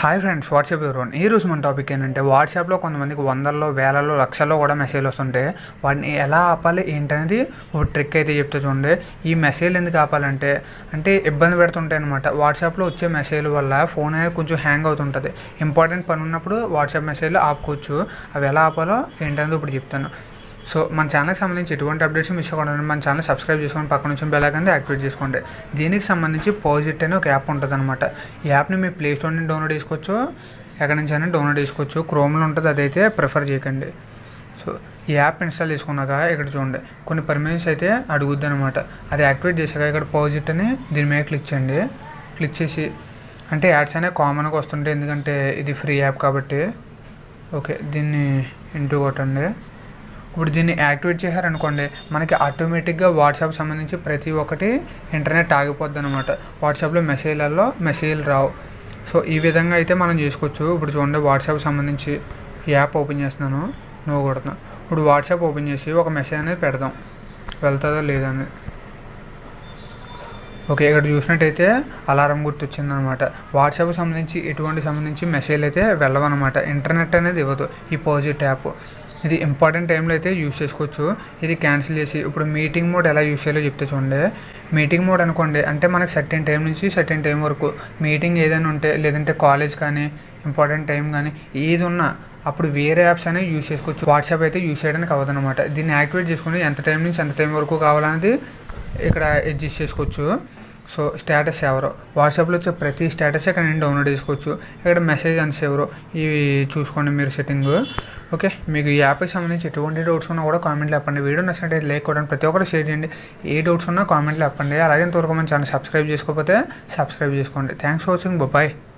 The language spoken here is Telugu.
హాయ్ ఫ్రెండ్స్ వాట్సాప్ ఎవరోన్ ఈ రోజు మన టాపిక్ ఏంటంటే వాట్సాప్లో కొంతమందికి వందల్లో వేలలో లక్షల్లో కూడా మెసేజ్లు వస్తుంటే వాటిని ఎలా ఆపాలి ఏంటనేది ఒక ట్రిక్ అయితే చెప్తే చూడండి ఈ మెసేజ్లు ఎందుకు ఆపాలంటే అంటే ఇబ్బంది పెడుతుంటాయి అనమాట వాట్సాప్లో వచ్చే మెసేజ్ల వల్ల ఫోన్ అనేది కొంచెం హ్యాంగ్ అవుతుంటుంది ఇంపార్టెంట్ పని ఉన్నప్పుడు వాట్సాప్ మెసేజ్లు ఆపుకోవచ్చు అవి ఎలా ఆపాలో ఏంటనేది ఇప్పుడు చెప్తాను సో మన ఛానల్కి సంబంధించి ఎటువంటి అప్డేట్స్ మిస్ అవ్వకుండా మన ఛానల్ సబ్స్క్రైబ్ చేసుకొని పక్కన నుంచి బెల్ ఐకాన్ యాక్టివేట్ చేసుకోండి దీనికి సంబంధించి పాజిట్ అనే ఒక యాప్ ఉంటుంది అనమాట ఈ యాప్ని మీ ప్లే స్టోర్ నుంచి డౌన్లోడ్ చేసుకోవచ్చు ఎక్కడి నుంచి అయినా డౌన్లోడ్ చేసుకోవచ్చు క్రోమ్లో ఉంటుంది అదైతే ప్రిఫర్ చేయకండి సో ఈ యాప్ ఇన్స్టాల్ చేసుకున్నాక ఇక్కడ చూడండి కొన్ని పర్మిషన్స్ అయితే అడుగుద్ది అనమాట అది యాక్టివేట్ చేశాక ఇక్కడ పాజిట్ అని దీని మీద క్లిక్ చేయండి క్లిక్ చేసి అంటే యాడ్స్ అనేవి కామన్గా వస్తుంటాయి ఎందుకంటే ఇది ఫ్రీ యాప్ కాబట్టి ఓకే దీన్ని ఇంటూ కొట్టండి ఇప్పుడు దీన్ని యాక్టివేట్ చేశారనుకోండి మనకి ఆటోమేటిక్గా వాట్సాప్ సంబంధించి ప్రతి ఒక్కటి ఇంటర్నెట్ ఆగిపోద్ది అనమాట వాట్సాప్లో మెసేజ్లలో మెసేజ్లు రావు సో ఈ విధంగా అయితే మనం చేసుకోవచ్చు ఇప్పుడు చూడండి వాట్సాప్ సంబంధించి ఈ యాప్ ఓపెన్ చేస్తున్నాను నువ్వు కొడుతున్నా ఇప్పుడు వాట్సాప్ ఓపెన్ చేసి ఒక మెసేజ్ అనేది పెడదాం వెళ్తుందో లేదని ఓకే ఇక్కడ చూసినట్టయితే అలారం గుర్తు వచ్చిందనమాట వాట్సాప్ సంబంధించి ఎటువంటి సంబంధించి మెసేజ్ అయితే వెళ్ళవన్నమాట ఇంటర్నెట్ అనేది ఇవ్వదు ఈ పాజిట్ యాప్ ఇది ఇంపార్టెంట్ టైంలో అయితే యూస్ చేసుకోవచ్చు ఇది క్యాన్సిల్ చేసి ఇప్పుడు మీటింగ్ మోడ్ ఎలా యూస్ చేయాలో చెప్తే చూడండి మీటింగ్ మోడ్ అనుకోండి అంటే మనకి సర్టెన్ టైం నుంచి సర్టెన్ టైం వరకు మీటింగ్ ఏదైనా ఉంటే లేదంటే కాలేజ్ కానీ ఇంపార్టెంట్ టైం కానీ ఏది ఉన్నా అప్పుడు వేరే యాప్స్ అనేవి యూస్ చేసుకోవచ్చు వాట్సాప్ అయితే యూస్ చేయడానికి అవ్వదు అనమాట దీన్ని యాక్టివేట్ చేసుకుని ఎంత టైం నుంచి ఎంత టైం వరకు కావాలనేది ఇక్కడ అడ్జస్ట్ చేసుకోవచ్చు సో స్టేటస్ ఎవరో వాట్సాప్లో వచ్చే ప్రతి స్టేటస్ ఇక్కడ నేను డౌన్లోడ్ చేసుకోవచ్చు ఇక్కడ మెసేజ్ అన్స్ ఎవరో ఇవి చూసుకోండి మీరు సెట్టింగ్ ఓకే మీకు ఈ యాప్కి సంబంధించి ఎటువంటి డౌట్స్ ఉన్నా కూడా కామెంట్లో చెప్పండి వీడియో నచ్చినట్టయితే లైక్ కొట్టండి ప్రతి ఒక్కరు షేర్ చేయండి ఏ డౌట్స్ ఉన్నా కామెంట్లో చెప్పండి అలాగే ఇంతవరకు మన ఛానల్ సబ్స్క్రైబ్ చేసుకోకపోతే సబ్స్క్రైబ్ చేసుకోండి థ్యాంక్స్ ఫర్ వాచింగ్ బాయ్